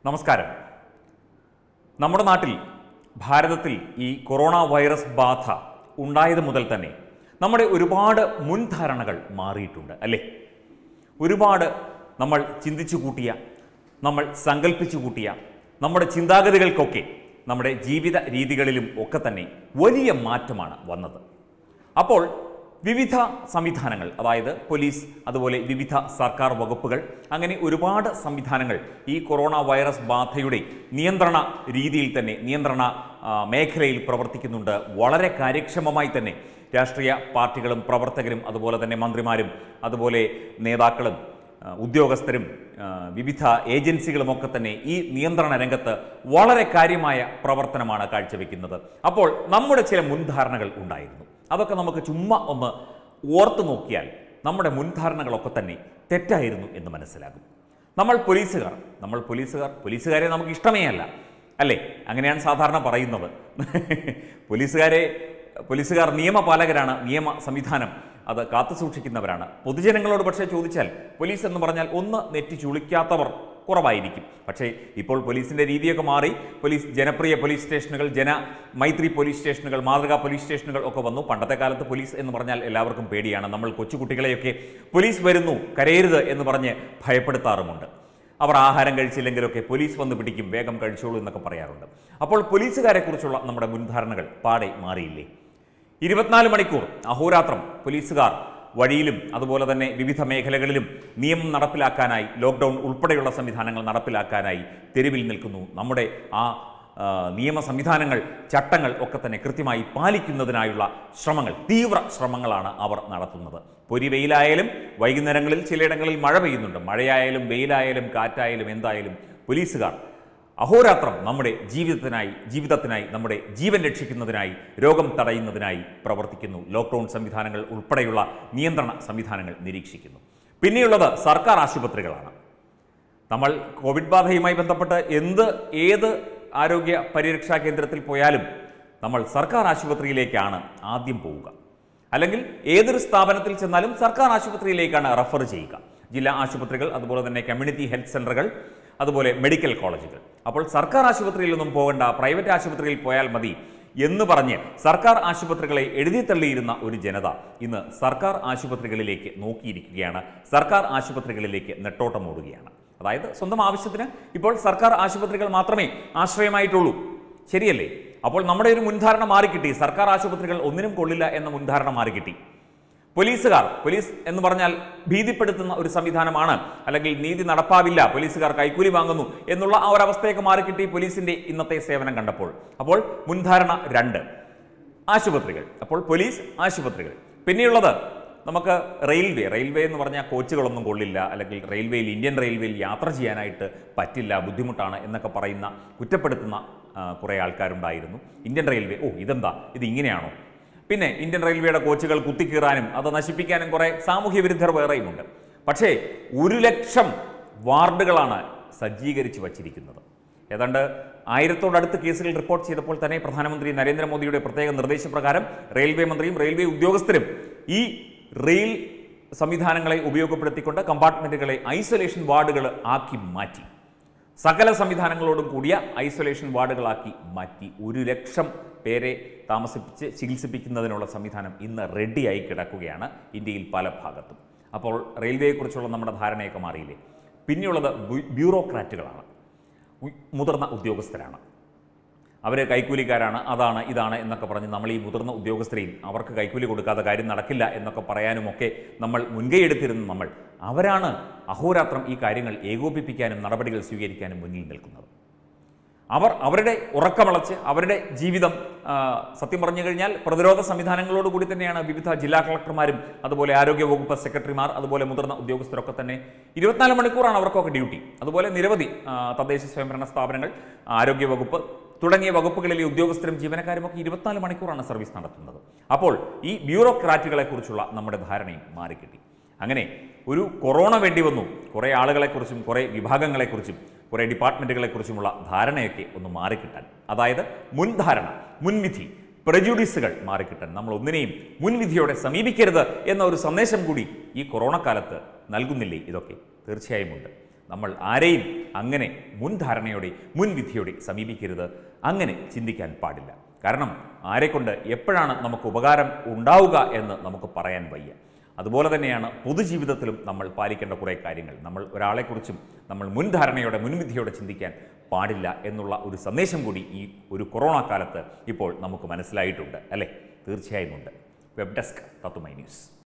നമസ്കാരം നമ്മുടെ നാട്ടിൽ ഭാരതത്തിൽ ഈ കൊറോണ വൈറസ് ബാധ ഉണ്ടായത് മുതൽ തന്നെ നമ്മുടെ ഒരുപാട് മുൻധാരണകൾ മാറിയിട്ടുണ്ട് അല്ലേ ഒരുപാട് നമ്മൾ ചിന്തിച്ചു കൂട്ടിയ നമ്മൾ സങ്കല്പിച്ചു കൂട്ടിയ നമ്മുടെ ചിന്താഗതികൾക്കൊക്കെ നമ്മുടെ ജീവിത രീതികളിലും ഒക്കെ തന്നെ വലിയ മാറ്റമാണ് വന്നത് അപ്പോൾ വിവിധ സംവിധാനങ്ങൾ അതായത് പോലീസ് അതുപോലെ വിവിധ സർക്കാർ വകുപ്പുകൾ അങ്ങനെ ഒരുപാട് സംവിധാനങ്ങൾ ഈ കൊറോണ വൈറസ് ബാധയുടെ നിയന്ത്രണ രീതിയിൽ തന്നെ നിയന്ത്രണ ആ, മേഖലയിൽ പ്രവർത്തിക്കുന്നുണ്ട് വളരെ കാര്യക്ഷമമായി തന്നെ രാഷ്ട്രീയ പാർട്ടികളും പ്രവർത്തകരും അതുപോലെ തന്നെ മന്ത്രിമാരും അതുപോലെ നേതാക്കളും ആ, ഉദ്യോഗസ്ഥരും ആ, വിവിധ ഏജൻസികളുമൊക്കെ തന്നെ ഈ നിയന്ത്രണ രംഗത്ത് വളരെ കാര്യമായ പ്രവർത്തനമാണ് കാഴ്ചവെക്കുന്നത് അപ്പോൾ നമ്മുടെ ചില മുൻധാരണകൾ ഉണ്ടായിരുന്നു അതൊക്കെ നമുക്ക് ചുമ്മാ ഒന്ന് ഓർത്തു നോക്കിയാൽ നമ്മുടെ മുൻധാരണകളൊക്കെ തന്നെ തെറ്റായിരുന്നു എന്ന് മനസ്സിലാകും നമ്മൾ പോലീസുകാർ നമ്മൾ പോലീസുകാർ പോലീസുകാരെ നമുക്ക് ഇഷ്ടമേ അല്ല അല്ലേ അങ്ങനെയാണ് സാധാരണ പറയുന്നത് പോലീസുകാരെ പോലീസുകാർ നിയമപാലകരാണ് നിയമ സംവിധാനം അത് കാത്തു സൂക്ഷിക്കുന്നവരാണ് പൊതുജനങ്ങളോട് പക്ഷേ ചോദിച്ചാൽ പോലീസ് എന്ന് പറഞ്ഞാൽ ഒന്ന് നെറ്റി ചുളിക്കാത്തവർ കുറവായിരിക്കും പക്ഷേ ഇപ്പോൾ പോലീസിന്റെ രീതിയൊക്കെ മാറി പോലീസ് ജനപ്രിയ പോലീസ് സ്റ്റേഷനുകൾ ജന മൈത്രി പോലീസ് സ്റ്റേഷനുകൾ മാതൃകാ പോലീസ് സ്റ്റേഷനുകൾ ഒക്കെ വന്നു പണ്ടത്തെ കാലത്ത് പോലീസ് എന്ന് പറഞ്ഞാൽ എല്ലാവർക്കും പേടിയാണ് നമ്മൾ കൊച്ചുകുട്ടികളെയൊക്കെ പോലീസ് വരുന്നു കരയരുത് എന്ന് പറഞ്ഞ് ഭയപ്പെടുത്താറുമുണ്ട് അവർ ആഹാരം കഴിച്ചില്ലെങ്കിലൊക്കെ പോലീസ് വന്ന് പിടിക്കും വേഗം കഴിച്ചോളൂ എന്നൊക്കെ പറയാറുണ്ട് അപ്പോൾ പോലീസുകാരെ കുറിച്ചുള്ള നമ്മുടെ മുൻധാരണകൾ പാടെ മാറിയില്ലേ ഇരുപത്തിനാല് മണിക്കൂർ അഹോരാത്രം പോലീസുകാർ വഴിയിലും അതുപോലെ തന്നെ വിവിധ മേഖലകളിലും നിയമം നടപ്പിലാക്കാനായി ലോക്ക്ഡൗൺ ഉൾപ്പെടെയുള്ള സംവിധാനങ്ങൾ നടപ്പിലാക്കാനായി തെരുവിൽ നിൽക്കുന്നു നമ്മുടെ ആ ആ, നിയമ സംവിധാനങ്ങൾ ചട്ടങ്ങൾ ഒക്കെ തന്നെ കൃത്യമായി പാലിക്കുന്നതിനായുള്ള ശ്രമങ്ങൾ തീവ്ര ശ്രമങ്ങളാണ് അവർ നടത്തുന്നത് പൊരി വെയിലായാലും വൈകുന്നേരങ്ങളിൽ ചിലയിടങ്ങളിൽ മഴ പെയ്യുന്നുണ്ട് മഴയായാലും വെയിലായാലും കാറ്റായാലും എന്തായാലും പോലീസുകാർ അഹോരാത്രം നമ്മുടെ ജീവിതത്തിനായി ജീവിതത്തിനായി നമ്മുടെ ജീവൻ രക്ഷിക്കുന്നതിനായി രോഗം തടയുന്നതിനായി പ്രവർത്തിക്കുന്നു ലോക്ക്ഡൗൺ സംവിധാനങ്ങൾ ഉൾപ്പെടെയുള്ള നിയന്ത്രണ സംവിധാനങ്ങൾ നിരീക്ഷിക്കുന്നു പിന്നെയുള്ളത് സർക്കാർ ആശുപത്രികളാണ് നമ്മൾ കോവിഡ് ബാധയുമായി ബന്ധപ്പെട്ട് എന്ത് ഏത് ആരോഗ്യ പരിരക്ഷാ കേന്ദ്രത്തിൽ പോയാലും നമ്മൾ സർക്കാർ ആശുപത്രിയിലേക്കാണ് ആദ്യം പോവുക അല്ലെങ്കിൽ ഏതൊരു സ്ഥാപനത്തിൽ ചെന്നാലും സർക്കാർ ആശുപത്രിയിലേക്കാണ് റെഫർ ചെയ്യുക ജില്ലാ ആശുപത്രികൾ അതുപോലെ തന്നെ കമ്മ്യൂണിറ്റി ഹെൽത്ത് സെൻ്ററുകൾ അതുപോലെ മെഡിക്കൽ കോളേജുകൾ അപ്പോൾ സർക്കാർ ആശുപത്രിയിലൊന്നും പോകേണ്ട പ്രൈവറ്റ് ആശുപത്രിയിൽ പോയാൽ മതി എന്ന് പറഞ്ഞ് സർക്കാർ ആശുപത്രികളെ എഴുതി തള്ളിയിരുന്ന ഒരു ജനത ഇന്ന് സർക്കാർ ആശുപത്രികളിലേക്ക് നോക്കിയിരിക്കുകയാണ് സർക്കാർ ആശുപത്രികളിലേക്ക് നെട്ടോട്ടമോടുകയാണ് അതായത് സ്വന്തം ആവശ്യത്തിന് ഇപ്പോൾ സർക്കാർ ആശുപത്രികൾ മാത്രമേ ആശ്രയമായിട്ടുള്ളൂ ശരിയല്ലേ അപ്പോൾ നമ്മുടെ ഒരു മുൻധാരണ മാറിക്കിട്ടി സർക്കാർ ആശുപത്രികൾ ഒന്നിനും കൊള്ളില്ല എന്ന മുൻധാരണ മാറിക്കിട്ടി പോലീസുകാർ പോലീസ് എന്ന് പറഞ്ഞാൽ ഭീതിപ്പെടുത്തുന്ന ഒരു സംവിധാനമാണ് അല്ലെങ്കിൽ നീതി നടപ്പാവില്ല പോലീസുകാർ കൈക്കൂലി വാങ്ങുന്നു എന്നുള്ള ആ ഒരു അവസ്ഥയൊക്കെ മാറിക്കിട്ടി പോലീസിന്റെ ഇന്നത്തെ സേവനം കണ്ടപ്പോൾ അപ്പോൾ മുൻധാരണ രണ്ട് ആശുപത്രികൾ അപ്പോൾ പോലീസ് ആശുപത്രികൾ പിന്നെയുള്ളത് നമുക്ക് റെയിൽവേ റെയിൽവേ എന്ന് പറഞ്ഞാൽ കോച്ചുകളൊന്നും കൊള്ളില്ല അല്ലെങ്കിൽ റെയിൽവേയിൽ ഇന്ത്യൻ റെയിൽവേയിൽ യാത്ര ചെയ്യാനായിട്ട് പറ്റില്ല ബുദ്ധിമുട്ടാണ് എന്നൊക്കെ പറയുന്ന കുറ്റപ്പെടുത്തുന്ന ആ, കുറേ ആൾക്കാരുണ്ടായിരുന്നു ഇന്ത്യൻ റെയിൽവേ ഓ ഇതെന്താ ഇത് ഇങ്ങനെയാണോ പിന്നെ ഇന്ത്യൻ റെയിൽവേയുടെ കോച്ചുകൾ കുത്തിക്കീറാനും അത് നശിപ്പിക്കാനും കുറേ സാമൂഹ്യ വിരുദ്ധർ വേറെയുമുണ്ട് പക്ഷേ ഒരു ലക്ഷം വാർഡുകളാണ് സജ്ജീകരിച്ച് വച്ചിരിക്കുന്നത് ഏതാണ്ട് ആയിരത്തോടടുത്ത് കേസുകൾ റിപ്പോർട്ട് ചെയ്തപ്പോൾ തന്നെ പ്രധാനമന്ത്രി നരേന്ദ്രമോദിയുടെ പ്രത്യേക നിർദ്ദേശപ്രകാരം റെയിൽവേ മന്ത്രിയും റെയിൽവേ ഉദ്യോഗസ്ഥരും ഈ റെയിൽ സംവിധാനങ്ങളെ ഉപയോഗപ്പെടുത്തിക്കൊണ്ട് കമ്പാർട്ട്മെന്റുകളെ ഐസൊലേഷൻ വാർഡുകൾ ആക്കി മാറ്റി സകല സംവിധാനങ്ങളോടും കൂടിയ ഐസൊലേഷൻ വാർഡുകളാക്കി മാറ്റി ഒരു ലക്ഷം പേരെ താമസിപ്പിച്ച് ചികിത്സിപ്പിക്കുന്നതിനുള്ള സംവിധാനം ഇന്ന് റെഡിയായി കിടക്കുകയാണ് ഇന്ത്യയിൽ പല ഭാഗത്തും അപ്പോൾ റെയിൽവേയെക്കുറിച്ചുള്ള നമ്മുടെ ധാരണയൊക്കെ മാറിയില്ലേ പിന്നെയുള്ളത് ബ്യൂ- ബ്യൂറോക്രാറ്റുകളാണ് ഉ- മുതിർന്ന ഉദ്യോഗസ്ഥരാണ് അവർ കൈക്കൂലിക്കാരാണ് അതാണ് ഇതാണ് എന്നൊക്കെ പറഞ്ഞ് നമ്മൾ ഈ മുതിർന്ന ഉദ്യോഗസ്ഥരെയും അവർക്ക് കൈക്കൂലി കൊടുക്കാതെ കാര്യം നടക്കില്ല എന്നൊക്കെ പറയാനുമൊക്കെ നമ്മൾ മുൻകൈ എടുത്തിരുന്ന നമ്മൾ അവരാണ് അഹോരാത്രം ഈ കാര്യങ്ങൾ ഏകോപിപ്പിക്കാനും നടപടികൾ സ്വീകരിക്കാനും മുന്നിൽ നിൽക്കുന്നത് അവർ അവരുടെ ഉറക്കമളച്ച് അവരുടെ ജീവിതം ആ, സത്യം പറഞ്ഞു കഴിഞ്ഞാൽ പ്രതിരോധ സംവിധാനങ്ങളോട് കൂടി തന്നെയാണ് വിവിധ ജില്ലാ കളക്ടർമാരും അതുപോലെ ആരോഗ്യ വകുപ്പ് സെക്രട്ടറിമാർ അതുപോലെ മുതിർന്ന ഉദ്യോഗസ്ഥരൊക്കെ തന്നെ ഇരുപത്തിനാല് മണിക്കൂറാണ് അവർക്കൊക്കെ ഡ്യൂട്ടി അതുപോലെ നിരവധി ആ, തദ്ദേശ സ്വയംഭരണ സ്ഥാപനങ്ങൾ ആരോഗ്യ വകുപ്പ് തുടങ്ങിയ വകുപ്പുകളിലെ ഉദ്യോഗസ്ഥരും ജീവനക്കാരും ഒക്കെ ഇരുപത്തിനാല് മണിക്കൂറാണ് സർവീസ് നടത്തുന്നത് അപ്പോൾ ഈ ബ്യൂറോക്രാറ്റുകളെ കുറിച്ചുള്ള നമ്മുടെ ധാരണയും മാറിക്കിട്ടി അങ്ങനെ ഒരു കൊറോണ വേണ്ടി വന്നു കുറേ ആളുകളെക്കുറിച്ചും കുറേ വിഭാഗങ്ങളെക്കുറിച്ചും കുറേ ഡിപ്പാർട്ട്മെൻറ്റുകളെക്കുറിച്ചുമുള്ള ധാരണയൊക്കെ ഒന്ന് മാറിക്കിട്ടാൻ അതായത് മുൻധാരണ മുൻവിധി പ്രജുഡീസുകൾ മാറിക്കിട്ടാൻ നമ്മൾ ഒന്നിനെയും മുൻവിധിയോടെ സമീപിക്കരുത് എന്ന ഒരു സന്ദേശം കൂടി ഈ കൊറോണ കാലത്ത് നൽകുന്നില്ലേ ഇതൊക്കെ തീർച്ചയായും ഉണ്ട് നമ്മൾ ആരെയും അങ്ങനെ മുൻധാരണയോടെ മുൻവിധിയോടെ സമീപിക്കരുത് അങ്ങനെ ചിന്തിക്കാൻ പാടില്ല കാരണം ആരെക്കൊണ്ട് എപ്പോഴാണ് നമുക്ക് ഉപകാരം ഉണ്ടാവുക എന്ന് നമുക്ക് പറയാൻ വയ്യ അതുപോലെ തന്നെയാണ് പൊതുജീവിതത്തിലും നമ്മൾ പാലിക്കേണ്ട കുറേ കാര്യങ്ങൾ നമ്മൾ ഒരാളെക്കുറിച്ചും നമ്മൾ മുൻധാരണയോടെ മുൻവിധിയോടെ ചിന്തിക്കാൻ പാടില്ല എന്നുള്ള ഒരു സന്ദേശം കൂടി ഈ ഒരു കൊറോണ കാലത്ത് ഇപ്പോൾ നമുക്ക് മനസ്സിലായിട്ടുണ്ട് അല്ലേ തീർച്ചയായും ഉണ്ട് വെബ് ഡെസ്ക് തത്തുമൈ ന്യൂസ്